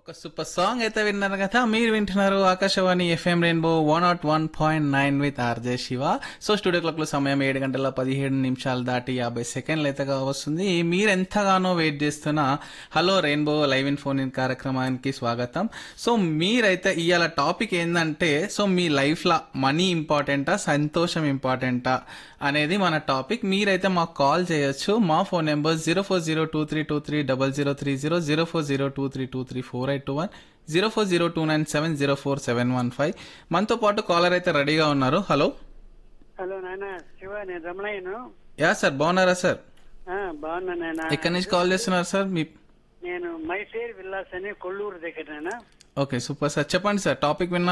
ఒక super song అయితే విన్నారు కదా మీరు వింటున్నారు Akashvani FM rainbow one not one point nine with RJ Shiva so studio clock లో సమయం ఏడు గంటల పదిహేడు నిమిషాలు దాటి యాభై సెకండ్లు అయితే వస్తుంది మీరు ఎంతగానో వెయిట్ చేస్తున్న hello rainbow live in phone in కార్యక్రమానికి స్వాగతం సో మీరైతే ఇవాళ టాపిక్ ఏంటంటే సో మీ లైఫ్ లో మనీ ఇంపార్టెంటా సంతోషం ఇంపార్టెంటా అనేది మన టాపిక్ మీరైతే మాకు కాల్ చేయొచ్చు మా phone number zero four zero two three two three double zero three zero zero four zero two three two three four eight two one zero four zero two nine seven zero four seven one five మనతో పాటు caller అయితే రెడీగా ఉన్నారు hello hello నాన్న శివ నేను రమణయ్యను yeah sir బాగున్నారా sir ఆ, బాగున్నా నాన్న ఎక్కడి నుంచి కాల్ చేస్తున్నారు సార్ మీ నేను మైసేర్ విల్లాస్ అని కొల్లూరు దగ్గర నాన్న ఓకే సూపర్ సార్ చెప్పండి సార్ టాపిక్ విన్న